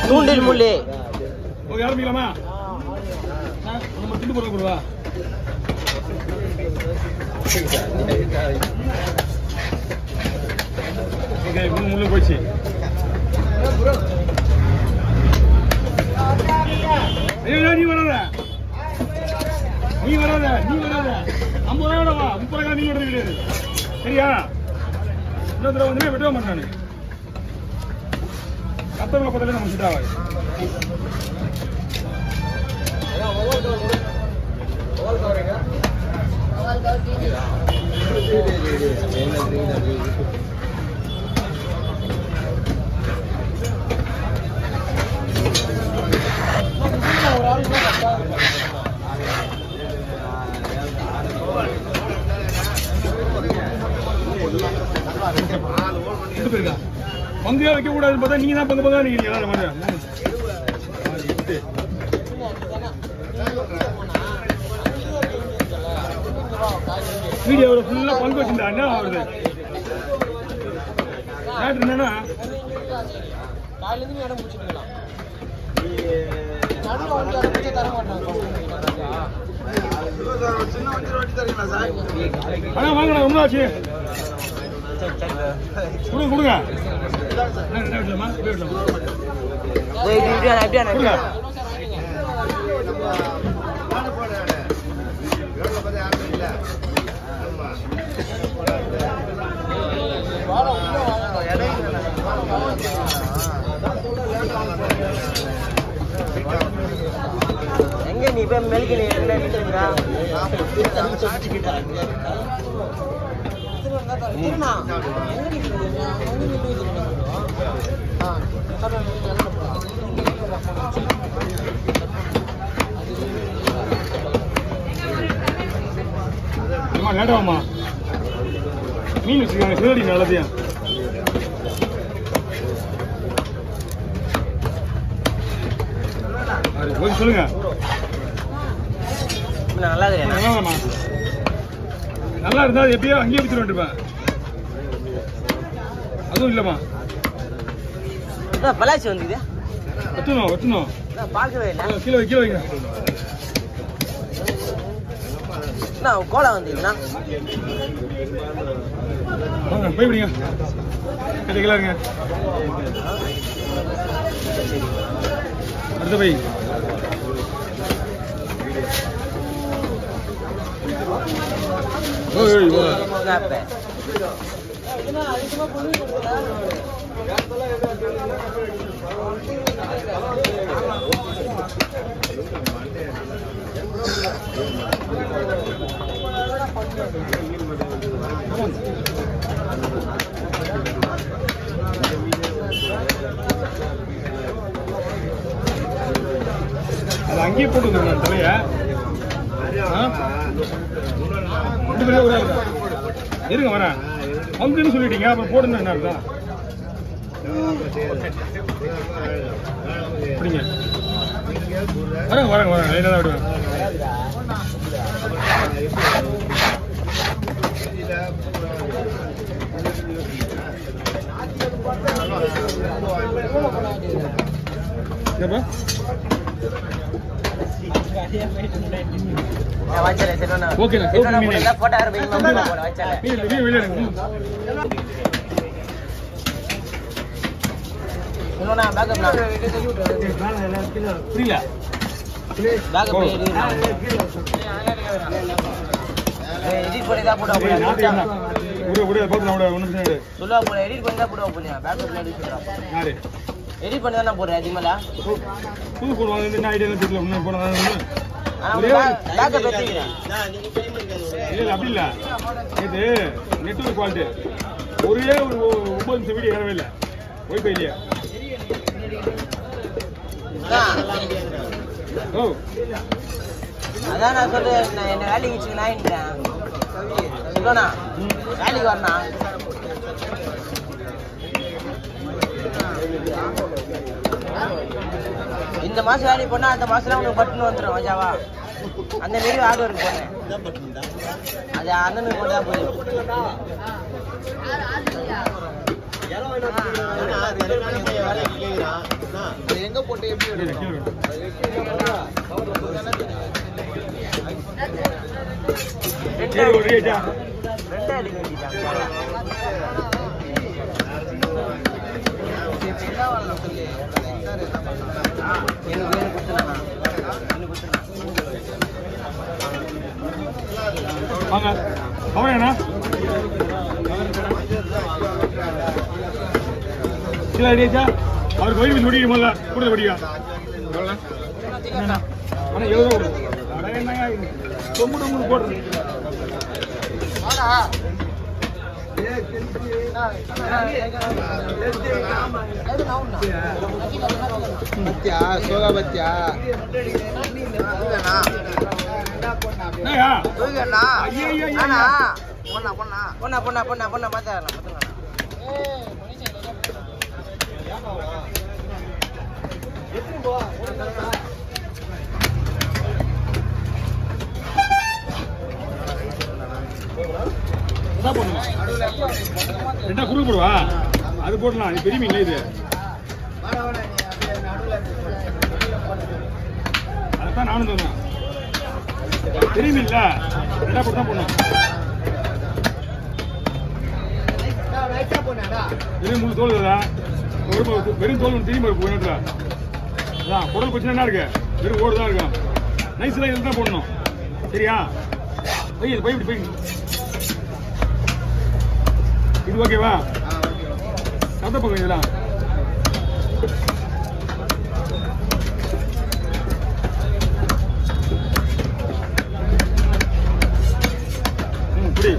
தூண்டில் முள்ளி ஓகே ஆரம்பிக்கலாமா ஆ, நம்ம திண்டு போடுற போடுவா ஓகே மூணு முள்ளு போயிடுச்சு ஐயோ நீ வராத நீ வராத நீ வராத ஐம்பது ரூபா வா முப்பது ரூபா நீ விடுறது கிடையாது சரியா இன்னொரு தடவை வந்து விடவே மாட்டேன் நான் கத்தவங்களை பார்த்தாலே நம்ம செட் ஆகாது எட்டு பேருக்கா பங்கையா வைக்க கூடாதுன்னு பார்த்தா நீங்க தான் பங்கு பங்கா நிக்கிறீங்க எல்லாரும் மாதிரி மூணு ஆறு, எட்டு வீடியோவில் ஃபுல்லாக பங்கு வச்சிருந்தா என்ன ஆகுது மேட்ரு என்னன்னா அண்ணா வாங்கண்ணா ரொம்ப ஆச்சு கொடுங்க கொடுங்க என்ன, என்ன விஷயமா? எப்படி விஷயம்? ஏய், இப்படி இப்படியாண்ணா, இப்படியாண்ணா, கொடுங்க இப்படியாண்ணா. எங்க நீ போய் மெழுகு நீ என்ன நின்றுக்கிறா இருண்ணா. எங்க நிக்கிறீங்க? எங்க நிக்கிறீங்க? ஆ, அம்மா லேட்டாமா மீன் வச்சுருக்காங்க சிதறடி நல்லதையும் ஓகே சொல்லுங்க நல்லா இருக்கிறேன் நல்லாதாம்மா நல்லா இருந்தா அது எப்பயோ அங்கேயே வச்சுட்டு வந்துருப்பேன் அதுவும் இல்லைம்மா பலாச்சி வந்துது வச்சணும் வச்சணும் நான் பார்க்கவே இல்லை கீழே வை, கீழே வைங்க நான் கோலா வந்தீங்கண்ணா வாங்க போய் விடுங்க கேட்டுக்கலாம் இருங்க அடுத்த போய் ஓய் ஓய் ஓய் ஸ்னாப்பு அது அங்கேயே போட்டு வந்துருங்க தலைய ஆ? ரெண்டு பேரும் ஒரு ஆளுக்கா? இருங்க வரேன் பங்குன்னு சொல்லிட்டீங்க அப்புறம் போடுங்க என்ன அர்த்தம் அப்படிங்க வரேங்க வரேங்க வரேங்க லைனாக தான் விடுவேன் ஏப்பா நான் வச்சல சரிண்ணா ஓகேண்ணா, சரிண்ணா ஓகே, போடல போட்டா இருப்பீங்க மம்மி போட வச்சல நீ நீ வெளியே இருங்க. இன்னொன்னா பேக்கப் புரியல பேக்கப் ஓ. எடிட் பண்ணி தான் போட ஏய், நாட்டு என்ன? போறேன் விடு, விடு, பார்த்து நான் விடு, ஒண்ணும் பிரச்சனை இல்லை. சொல்லுவா போல எடிட் பண்ணி தான் போட போறேன் பேக்கப் எடிட் சொல்றான் யாரு? எடிட் பண்ணி தானே போறேன் அதிகமால புது phone வாங்குனது என்ன idea ன்னு தெரியல, இன்னும் phone வாங்குனது. ஆனா ஒரே ஒரு- பேக்கப் எடுத்துக்கிறேன் இல்ல, இல்ல, அப்படி இல்ல. இது network fault. ஒரே ஒரு ஒ- ஒன்பது நிமிஷம் வீடியோ ஏறவே இல்லை ஒய்ஃபைலயே ஓ அதான் நான் சொல்றேன் நான் என்ன வேலைக்கு வச்சுக்க நான் சொல்லுண்ணா வேலைக்கு வரணும் இந்த மாசம் வேலைக்கு போனா அந்த மாசத்துல உனக்கு பட்டுன்னு வந்துடும் மஜாவா அந்த மாரி ஆர்டர் இருக்கு போனேன் அது அந்த மாரி போட்டு தான் போதும் எங்க சரி ஒரு ரேட்டா ரெண்டே அடிக்க வேண்டியதான் எனக்கு எனக்கு கொடுத்துடலாம் எனக்கு கொடுத்துடலாம் வாங்க அவனா சரி ரேட்டா அவருக்கு வயிறு முடியும் முதல்ல கொடுத்த படியா ஆனா எழுத கொடுங்க அட என்னங்க இது? தொம்பு தொம்பு போடுறது பத்தியா சோகா பத்தியா என்னய்யா? தூக்கண்ணா ஐயா, ஐயா, ஐயா, அண்ணா ஐயா. பொண்ணா பொண்ணா பொண்ணா பொண்ணா பொண்ணா பொண்ணா மாத்தாடலாம் மாத்தலாம் என்ன பண்ணணும் ரெண்டா குறுக்கு போடுவா அது போடலாம் இது பெரிய மீன் இது அதான் நானும் சொன்னேன் பெரிய மீன் இல்ல ரெண்டா போட்டு தான் போடணும் வெறும் முழு தோல் இதா ஒரு பக்கம் வெறும் தோல் ஒன்று திரும்பி போய் நேரத்தில் அதான் குடல் பிரச்சனை என்ன இருக்கு வெறும் ஓடு தான் இருக்கும் நைஸ்லாம் இதில் தான் போடணும் சரியா போய் இது போய் இப்படி போய் இது ஓகேவா சத்த பக்கம் இதெல்லாம் ம், புடி